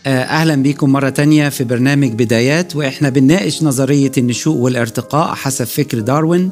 أهلا بكم مرة تانية في برنامج بدايات وإحنا بنناقش نظرية النشوء والارتقاء حسب فكر داروين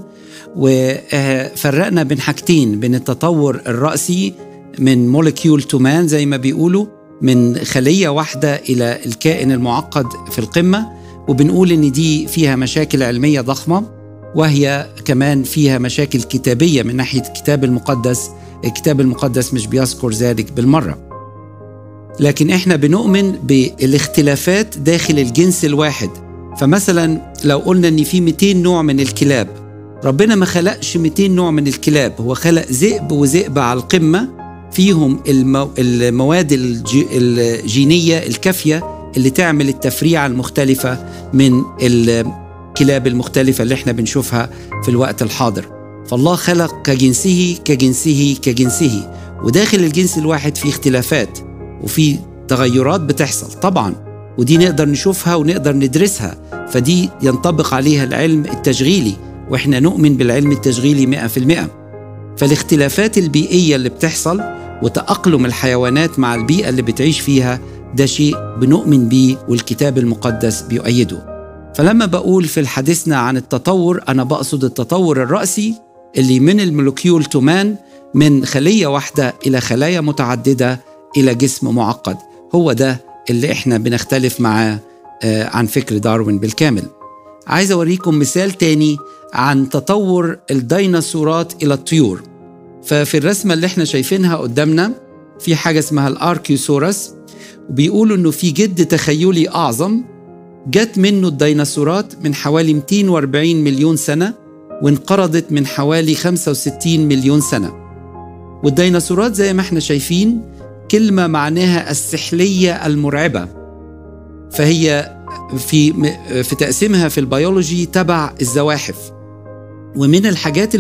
وفرقنا بين حاجتين بين التطور الرأسي من مولكيول تو مان زي ما بيقولوا من خلية واحدة إلى الكائن المعقد في القمة وبنقول إن دي فيها مشاكل علمية ضخمة وهي كمان فيها مشاكل كتابية من ناحية الكتاب المقدس الكتاب المقدس مش بيذكر ذلك بالمرة لكن احنا بنؤمن بالاختلافات داخل الجنس الواحد فمثلا لو قلنا ان في 200 نوع من الكلاب ربنا ما خلقش 200 نوع من الكلاب هو خلق ذئب وذئب على القمة فيهم المو... المواد الجي... الجينية الكافية اللي تعمل التفريعة المختلفة من الكلاب المختلفة اللي احنا بنشوفها في الوقت الحاضر فالله خلق كجنسه كجنسه كجنسه وداخل الجنس الواحد في اختلافات وفي تغيرات بتحصل طبعا ودي نقدر نشوفها ونقدر ندرسها فدي ينطبق عليها العلم التشغيلي واحنا نؤمن بالعلم التشغيلي مئة في المئة فالاختلافات البيئية اللي بتحصل وتأقلم الحيوانات مع البيئة اللي بتعيش فيها ده شيء بنؤمن بيه والكتاب المقدس بيؤيده فلما بقول في حديثنا عن التطور أنا بقصد التطور الرأسي اللي من المولكيول تو مان من خلية واحدة إلى خلايا متعددة إلى جسم معقد هو ده اللي إحنا بنختلف معاه عن فكر داروين بالكامل عايز أوريكم مثال تاني عن تطور الديناصورات إلى الطيور ففي الرسمة اللي احنا شايفينها قدامنا في حاجة اسمها الأركيوسورس وبيقولوا إنه في جد تخيلي أعظم جت منه الديناصورات من حوالي 240 مليون سنة وانقرضت من حوالي 65 مليون سنة والديناصورات زي ما احنا شايفين كلمة معناها السحلية المرعبة فهي في في تقسيمها في البيولوجي تبع الزواحف ومن الحاجات